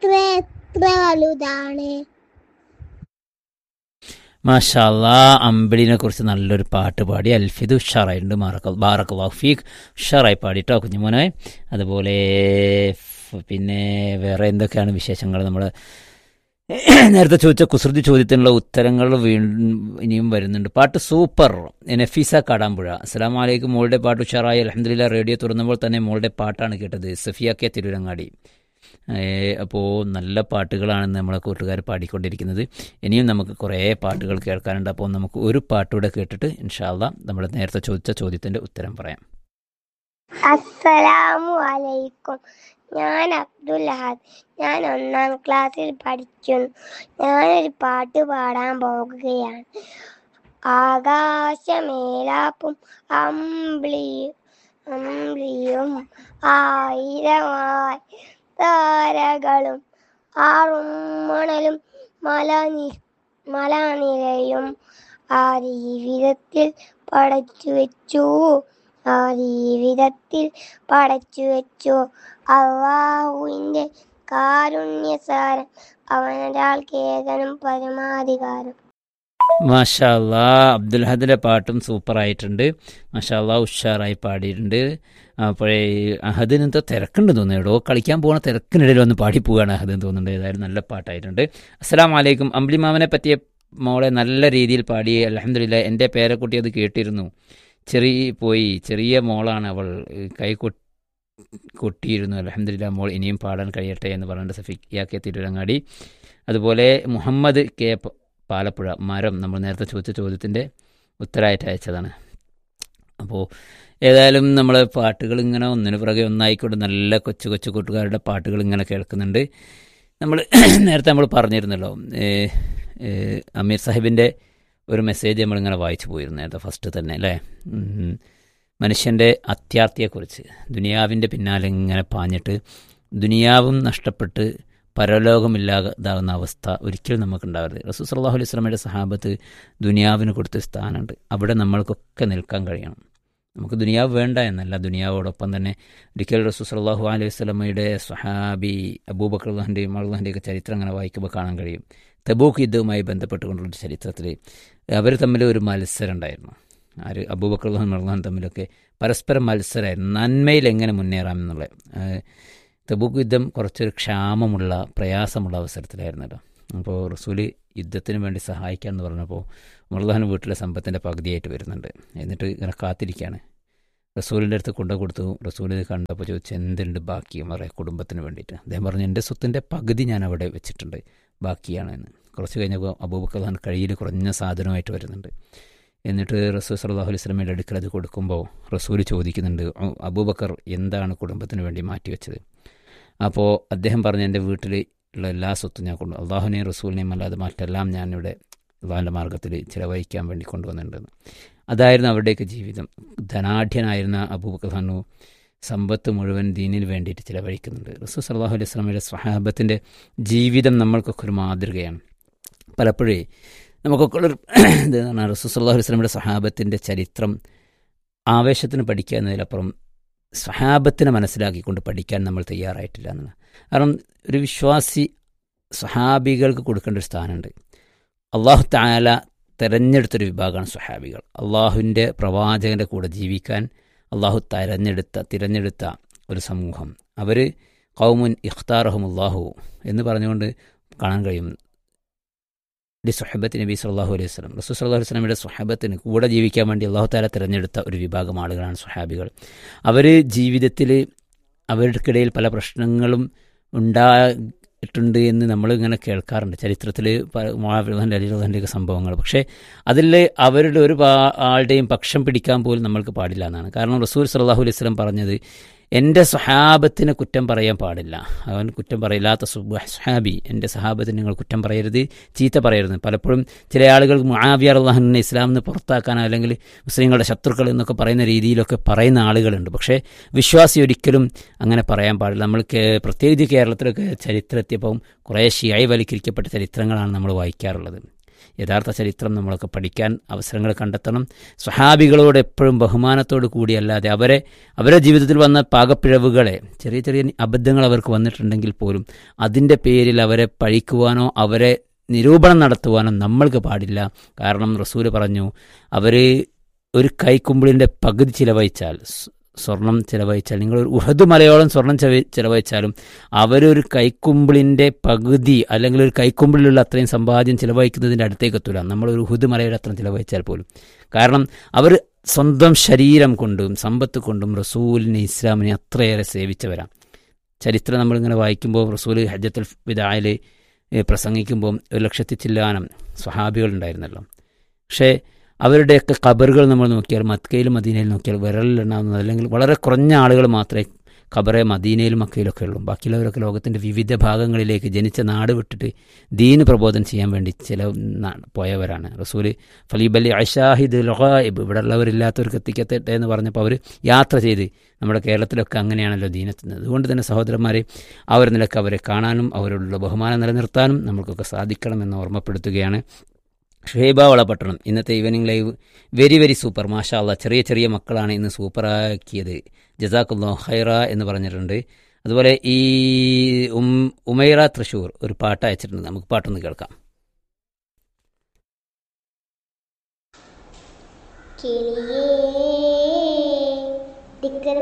എത്ര എത്ര വലുതാണ് മാഷാല്ലാ അമ്പിളിനെ കുറിച്ച് നല്ലൊരു പാട്ട് പാടി അൽഫിദ് ഉഷാറായിട്ടുണ്ട് മാറക്ക ബാറക്ക് വഫീഖ് ഉഷാറായി പാടിട്ടോ കുഞ്ഞുമോനെ അതുപോലെ ഫ് പിന്നെ വേറെ എന്തൊക്കെയാണ് വിശേഷങ്ങൾ നമ്മൾ നേരത്തെ ചോദിച്ച കുസൃതി ചോദ്യത്തിനുള്ള ഉത്തരങ്ങൾ വീണ്ടും ഇനിയും വരുന്നുണ്ട് പാട്ട് സൂപ്പർ നഫീസ കാടാമ്പുഴ അസ്സാം വലൈക്കും മോളുടെ പാട്ട് ഉഷാറായി അലഹദില്ല റേഡിയോ തുറന്നപ്പോൾ തന്നെ മോളുടെ പാട്ടാണ് കേട്ടത് സഫിയ കെ തിരുരങ്ങാടി അപ്പോൾ നല്ല പാട്ടുകളാണ് നമ്മളെ കൂട്ടുകാർ പാടിക്കൊണ്ടിരിക്കുന്നത് ഇനിയും നമുക്ക് കുറേ പാട്ടുകൾ കേൾക്കാനുണ്ട് അപ്പോൾ നമുക്ക് ഒരു പാട്ടുകൂടെ കേട്ടിട്ട് ഇൻഷാല്ല നമ്മൾ നേരത്തെ ചോദിച്ച ചോദ്യത്തിൻ്റെ ഉത്തരം പറയാം അസ്സലാമു അലൈക്കും ഞാൻ അബ്ദുൽ അഹദ് ഞാൻ ഒന്നാം ക്ലാസ്സിൽ പഠിക്കുന്നു ഞാനൊരു പാട്ട് പാടാൻ പോകുകയാണ് ആകാശമേലാപ്പും അമ്പിളിയും അമ്പിളിയും ആയിരമായി താരകളും ആറും മണലും മലനി മലനിരയും ആരീ വിധത്തിൽ പടച്ചു വെച്ചു ആരീ വിധത്തിൽ പടച്ചു വെച്ചു അള്ളാഹുവിൻ്റെ കാരുണ്യസാരം അവനൊരാൾക്ക് ഏകനും പരമാധികാരം മാഷാല്ലാ അബ്ദുൽ ഹദിൻ്റെ പാട്ടും സൂപ്പറായിട്ടുണ്ട് മാഷാല്ലാ ഉഷാറായി പാടിയിട്ടുണ്ട് അപ്പോഴേ അഹദിന് എന്തോ തിരക്കുണ്ട് തോന്നുന്നു എടോ കളിക്കാൻ പോകുന്ന തിരക്കിനിടയിൽ വന്ന് പാടിപ്പോവുകയാണ് അഹദിന് തോന്നുന്നുണ്ട് ഏതായാലും നല്ല പാട്ടായിട്ടുണ്ട് അസ്സലാം വലൈക്കും അമ്പിളിമാമനെ പറ്റിയ മോളെ നല്ല രീതിയിൽ പാടി അലഹമില്ല എൻ്റെ പേരക്കുട്ടി അത് കേട്ടിരുന്നു ചെറിയ പോയി ചെറിയ മോളാണ് അവൾ കൈ കൊ- കൊട്ടിയിരുന്നു അലഹമില്ല മോൾ ഇനിയും പാടാൻ കഴിയട്ടെ എന്ന് പറഞ്ഞിട്ട് സഫിയാക്കെ തിരുരങ്ങാടി അതുപോലെ മുഹമ്മദ് കെ പ- പാലപ്പുഴ മരം നമ്മൾ നേരത്തെ ചോദിച്ച ചോദ്യത്തിൻ്റെ ഉത്തരമായിട്ട് അയച്ചതാണ് അപ്പോൾ ഏതായാലും നമ്മൾ പാട്ടുകൾ ഇങ്ങനെ ഒന്നിനു പുറകെ ഒന്നായിക്കൊണ്ട് നല്ല കൊച്ചു കൊച്ചു കൂട്ടുകാരുടെ പാട്ടുകൾ ഇങ്ങനെ കേൾക്കുന്നുണ്ട് നമ്മൾ നേരത്തെ നമ്മൾ പറഞ്ഞിരുന്നല്ലോ ഏ, ഏ, അമീർ സാഹിബിൻ്റെ ഒരു മെസ്സേജ് നമ്മളിങ്ങനെ വായിച്ചു പോയിരുന്നു നേരത്തെ ഫസ്റ്റ് തന്നെ അല്ലേ ഉം. മനുഷ്യൻ്റെ അത്യാർത്തിയെക്കുറിച്ച് ദുനിയാവിൻ്റെ പിന്നാലെ ഇങ്ങനെ പാഞ്ഞിട്ട് ദുനിയാവും നഷ്ടപ്പെട്ട് പരലോകമില്ലാതാകുന്ന അവസ്ഥ ഒരിക്കലും നമുക്ക് ഉണ്ടാവരുത് റസൂൽ സല്ലാഹു അലൈഹി സ്വലമയുടെ സഹാബത്ത് ദുനിയാവിന് കൊടുത്ത സ്ഥാനമുണ്ട് അവിടെ നമ്മൾക്കൊക്കെ നിൽക്കാൻ കഴിയണം നമുക്ക് ദുനിയാവ് വേണ്ട എന്നല്ല ദുനിയാവോടൊപ്പം തന്നെ ഒരിക്കൽ റസൂൽ സല്ലാഹു അലൈഹി സ്വലമയുടെ സഹാബി അബൂബക്കർ അള്ളാഹിൻ്റെയും അള്ളാഹിൻ്റെയൊക്കെ ചരിത്രം അങ്ങനെ വായിക്കുമ്പോൾ കാണാൻ കഴിയും തബൂക്ക് യുദ്ധവുമായി ബന്ധപ്പെട്ടുകൊണ്ടുള്ള ചരിത്രത്തിൽ അവർ തമ്മിൽ ഒരു മത്സരം ഉണ്ടായിരുന്നു ആര് അബൂബക്കർ അള്ളാഹും അള്ളാഹും തമ്മിലൊക്കെ പരസ്പരം മത്സരമായിരുന്നു നന്മയിൽ എങ്ങനെ മുന്നേറാം എന്നുള്ള തബൂക്ക് യുദ്ധം കുറച്ചൊരു ക്ഷാമമുള്ള പ്രയാസമുള്ള അവസരത്തിലായിരുന്നല്ലോ അപ്പോൾ റസൂല് യുദ്ധത്തിന് വേണ്ടി സഹായിക്കാമെന്ന് പറഞ്ഞപ്പോൾ മുർദാൻ വീട്ടിലെ സമ്പത്തിൻ്റെ പകുതിയായിട്ട് വരുന്നുണ്ട് എന്നിട്ട് ഇങ്ങനെ കാത്തിരിക്കുകയാണ് റസൂലിൻ്റെ അടുത്ത് കൊണ്ടു കൊടുത്തു റസൂൽ ഇത് കണ്ടപ്പോൾ ചോദിച്ചു എന്തുണ്ട് ബാക്കി പറയാം കുടുംബത്തിന് വേണ്ടിയിട്ട് അദ്ദേഹം പറഞ്ഞു എൻ്റെ സ്വത്തിൻ്റെ പകുതി ഞാൻ അവിടെ വെച്ചിട്ടുണ്ട് ബാക്കിയാണ് എന്ന് കുറച്ച് കഴിഞ്ഞപ്പോൾ അബൂബക്കർ ഖാൻ കയ്യിൽ കുറഞ്ഞ സാധനമായിട്ട് വരുന്നുണ്ട് എന്നിട്ട് റസൂൽ സല്ലാഹു അലൈഹി സ്വലമയുടെ അടുക്കൽ അത് കൊടുക്കുമ്പോൾ റസൂൽ ചോദിക്കുന്നുണ്ട് "ഓ, അബൂബക്കർ എന്താണ് കുടുംബത്തിന് വേണ്ടി മാറ്റിവെച്ചത് അപ്പോൾ അദ്ദേഹം പറഞ്ഞു എൻ്റെ വീട്ടിൽ ഉള്ള എല്ലാ സ്വത്തും ഞാൻ കൊണ്ടു അള്ളാഹുനെയും റസൂലിനെയും അല്ലാതെ മറ്റെല്ലാം ഞാനിവിടെ അള്ളാഹിൻ്റെ മാർഗത്തിൽ ചിലവഴിക്കാൻ വേണ്ടി കൊണ്ടുവന്നിട്ടുണ്ടെന്ന് അതായിരുന്നു അവരുടെയൊക്കെ ജീവിതം ധനാഢ്യനായിരുന്ന അബൂബക്കർ ഖാനു സമ്പത്ത് മുഴുവൻ ദീനിന് വേണ്ടിയിട്ട് ചിലവഴിക്കുന്നുണ്ട് റസൂൽ സല്ലാഹു അലൈഹി സ്വലമയുടെ സ്വഹാബത്തിൻ്റെ ജീവിതം നമ്മൾക്കൊക്കെ ഒരു മാതൃകയാണ് പലപ്പോഴേ നമുക്കൊക്കെ ഉള്ളൊരു ഇത് പറഞ്ഞാൽ റസൂൽ സല്ലാഹു അലൈഹി സ്വലമയുടെ സ്വഹാബത്തിൻ്റെ ചരിത്രം ആവേശത്തിന് പഠിക്കുക എന്നതിലപ്പുറം സ്വഹാബത്തിനെ മനസ്സിലാക്കിക്കൊണ്ട് പഠിക്കാൻ നമ്മൾ തയ്യാറായിട്ടില്ല എന്നാണ് കാരണം ഒരു വിശ്വാസി സ്വഹാബികൾക്ക് കൊടുക്കേണ്ട ഒരു സ്ഥാനമുണ്ട് അള്ളാഹു താല തിരഞ്ഞെടുത്തൊരു വിഭാഗമാണ് സ്വഹാബികൾ അള്ളാഹുവിൻ്റെ പ്രവാചകൻ്റെ കൂടെ ജീവിക്കാൻ അള്ളാഹു തിരഞ്ഞെടുത്ത തിരഞ്ഞെടുത്ത ഒരു സമൂഹം അവർ കൗമുൻ ഇഖ്താറഹും അള്ളാഹു എന്ന് പറഞ്ഞുകൊണ്ട് കാണാൻ കഴിയും ഡി സുഹബത്ത് നബി സല്ലാഹു അലൈഹി സ്വലം റസൂൽ സല്ലാഹു അലൈഹി സ്വലമിയുടെ സുഹബത്തിന് കൂടെ ജീവിക്കാൻ വേണ്ടി അള്ളാഹു താല തിരഞ്ഞെടുത്ത ഒരു വിഭാഗം ആളുകളാണ് സുഹാബികൾ അവർ ജീവിതത്തിൽ അവർക്കിടയിൽ പല പ്രശ്നങ്ങളും ഉണ്ടായിട്ടുണ്ട് എന്ന് നമ്മൾ ഇങ്ങനെ കേൾക്കാറുണ്ട് ചരിത്രത്തിൽ മുഹാബിന്റെ അലിഹുദാൻ്റെയൊക്കെ സംഭവങ്ങൾ പക്ഷേ അതിൽ അവരുടെ ഒരു പാ- ആളുടെയും പക്ഷം പിടിക്കാൻ പോലും നമ്മൾക്ക് പാടില്ല എന്നാണ് കാരണം റസൂൽ സല്ലാഹു അലൈഹി സ്വലം പറഞ്ഞത് എൻ്റെ സ്വഹാബത്തിനെ കുറ്റം പറയാൻ പാടില്ല അവൻ കുറ്റം പറയില്ലാത്ത സുഹാബി എൻ്റെ സഹാബത്തിന് നിങ്ങൾ കുറ്റം പറയരുത് ചീത്ത പറയരുത് പലപ്പോഴും ചില ആളുകൾ മുആവിയർ അള്ളാഹുനെ ഇസ്ലാം എന്ന് പുറത്താക്കാൻ അല്ലെങ്കിൽ മുസ്ലിങ്ങളുടെ ശത്രുക്കൾ എന്നൊക്കെ പറയുന്ന രീതിയിലൊക്കെ പറയുന്ന ആളുകളുണ്ട് പക്ഷേ വിശ്വാസി ഒരിക്കലും അങ്ങനെ പറയാൻ പാടില്ല നമ്മൾ കേ- പ്രത്യേകിച്ച് കേരളത്തിലൊക്കെ ചരിത്രം എത്തിയപ്പം കുറേ ഷിയായി വലിക്കരിക്കപ്പെട്ട ചരിത്രങ്ങളാണ് നമ്മൾ വായിക്കാറുള്ളത് യഥാർത്ഥ ചരിത്രം നമ്മളൊക്കെ പഠിക്കാൻ അവസരങ്ങൾ കണ്ടെത്തണം സ്വഹാബികളോട് എപ്പോഴും ബഹുമാനത്തോട് കൂടിയല്ലാതെ അവരെ അവരുടെ ജീവിതത്തിൽ വന്ന പാകപ്പിഴവുകളെ ചെറിയ ചെറിയ അബദ്ധങ്ങൾ അവർക്ക് വന്നിട്ടുണ്ടെങ്കിൽ പോലും അതിൻ്റെ പേരിൽ അവരെ പഴിക്കുവാനോ അവരെ നിരൂപണം നടത്തുവാനോ നമ്മൾക്ക് പാടില്ല കാരണം റസൂല് പറഞ്ഞു അവർ ഒരു കൈക്കുമ്പിളിൻ്റെ പകുതി ചിലവഴിച്ചാൽ സ് സ്വർണം ചിലവഴിച്ചാൽ നിങ്ങൾ ഒരു ഉഹദ് മലയോളം സ്വർണം ചെവ- ചിലവഴിച്ചാലും അവരൊരു കൈക്കുമ്പിളിൻ്റെ പകുതി അല്ലെങ്കിൽ ഒരു കൈക്കുമ്പിളിലുള്ള അത്രയും സമ്പാദ്യം ചിലവഴിക്കുന്നതിൻ്റെ അടുത്തേക്ക് എത്തൂല നമ്മളൊരു ഉഹദ് മലയുടെ അത്രയും ചിലവഴിച്ചാൽ പോലും കാരണം അവർ സ്വന്തം ശരീരം കൊണ്ടും സമ്പത്ത് കൊണ്ടും റസൂലിനെ ഇസ്ലാമിനെ അത്രയേറെ സേവിച്ചവരാണ് ചരിത്രം നമ്മളിങ്ങനെ വായിക്കുമ്പോൾ റസൂൽ ഹജ്ജത്തുൽ വിദായിൽ പ്രസംഗിക്കുമ്പോൾ ഒരു ലക്ഷത്തി ചില്ലാനം സ്വഹാബികളുണ്ടായിരുന്നല്ലോ പക്ഷേ അവരുടെയൊക്കെ ഖബറുകൾ നമ്മൾ നോക്കിയാൽ മക്കയിലും മദീനയിലും നോക്കിയാൽ വിരലിലെണ്ണാവുന്നത് അല്ലെങ്കിൽ വളരെ കുറഞ്ഞ ആളുകൾ മാത്രമേ ഖബറെ മദീനയിലും മക്കയിലൊക്കെ ഉള്ളൂ ബാക്കിയുള്ളവരൊക്കെ ലോകത്തിൻ്റെ വിവിധ ഭാഗങ്ങളിലേക്ക് ജനിച്ച നാട് വിട്ടിട്ട് ദീന് പ്രബോധനം ചെയ്യാൻ വേണ്ടി ചില നാ- പോയവരാണ് റസൂല് ഫലീബലി അഷാഹിദ് ലൊഹായിബ് ഇവിടെ ഉള്ളവരില്ലാത്തവർക്ക് എത്തിക്കട്ടെ എന്ന് പറഞ്ഞപ്പോൾ അവർ യാത്ര ചെയ്ത് നമ്മുടെ കേരളത്തിലൊക്കെ അങ്ങനെയാണല്ലോ ദീനെത്തുന്നത് അതുകൊണ്ട് തന്നെ സഹോദരന്മാരെ ആ ഒരു നിലക്ക് അവരെ കാണാനും അവരോടുള്ള ബഹുമാനം നിലനിർത്താനും നമ്മൾക്കൊക്കെ സാധിക്കണമെന്ന് ഓർമ്മപ്പെടുത്തുകയാണ് ഷുഹൈബ വളപട്ടണം ഇന്നത്തെ evening live very very super മാഷാ അല്ലാ ചെറിയ ചെറിയ മക്കളാണ് ഇന്ന് സൂപ്പറാക്കിയത് ജസാഖുല്ലോ ഹൈറ എന്ന് പറഞ്ഞിട്ടുണ്ട് അതുപോലെ ഈ ഉം ഉമൈറ തൃശൂർ ഒരു പാട്ട് അയച്ചിട്ടുണ്ട് നമുക്ക് പാട്ടൊന്ന് കേൾക്കാം കിളിയേ